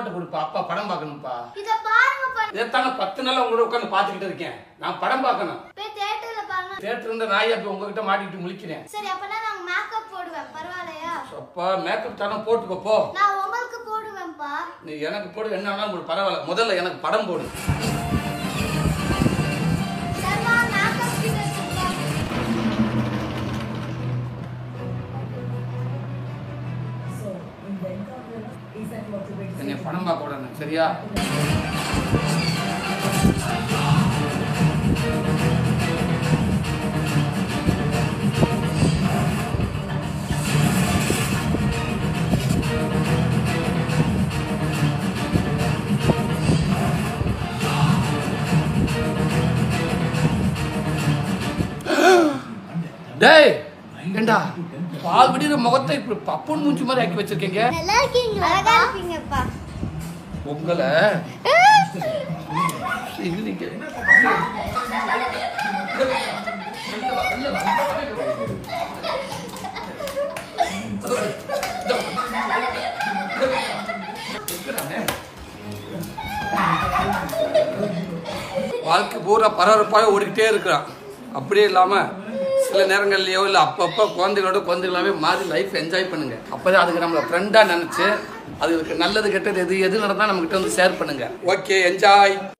அப்பாட்ட கொடுப்பா அப்பா படம் பார்க்கணும்ப்பா இத பாருங்கப்பா இதைத்தாங்க பத்து நாள் உங்களோட உட்காந்து பார்த்துக்கிட்டு இருக்கேன் நான் படம் பார்க்கணும் போய் தியேட்டர்ல பாருங்க தேட்டர் இருந்த நாயை அப்படி உங்ககிட்ட மாட்டிக்கிட்டு முழிக்கிறேன் சரி அப்பனா நான் மேக்கப் போடுவேன் பரவாயில்லையா அப்பா மேக்கப் தானே போட்டுக்கோ போ நான் உங்களுக்கு போடுவேன்ப்பா நீ எனக்கு போடு என்ன வேணாலும் போடு பரவாயில்ல முதல்ல எனக்கு படம் போடு சர்மா மேக்கப் கிட்ட வச்சுப்பா So, in Bangkok, is that what you're going to என்னை say? படம் பார்க்க விடணும் சரியா டேய் ஏண்டா பால் விடுற முகத்தை இப்படி பப்புன் மூஞ்சி மாதிரி ஆக்கி வச்சிருக்கீங்க நல்லா இருக்கீங்களா அழகா இருக்கீங்கப்பா உங்களை இல்லைங்க வாழ்க்கை பூரா பரபரப்பாக ஓடிக்கிட்டே இருக்கிறான் அப்படியே இல்லாமல் சில நேரங்கள்லையோ இல்லை அப்பப்போ குழந்தைகளோட குழந்தைகளாவே மாறி லைஃப் என்ஜாய் பண்ணுங்க அப்போதான் அதுக்கு நம்மளை ஃப்ரெண்டாக நினச்சி அதுக்கு நல்லது கெட்டது எது எது நடந்தால் நம்மகிட்ட வந்து ஷேர் பண்ணுங்க ஓகே என்ஜாய்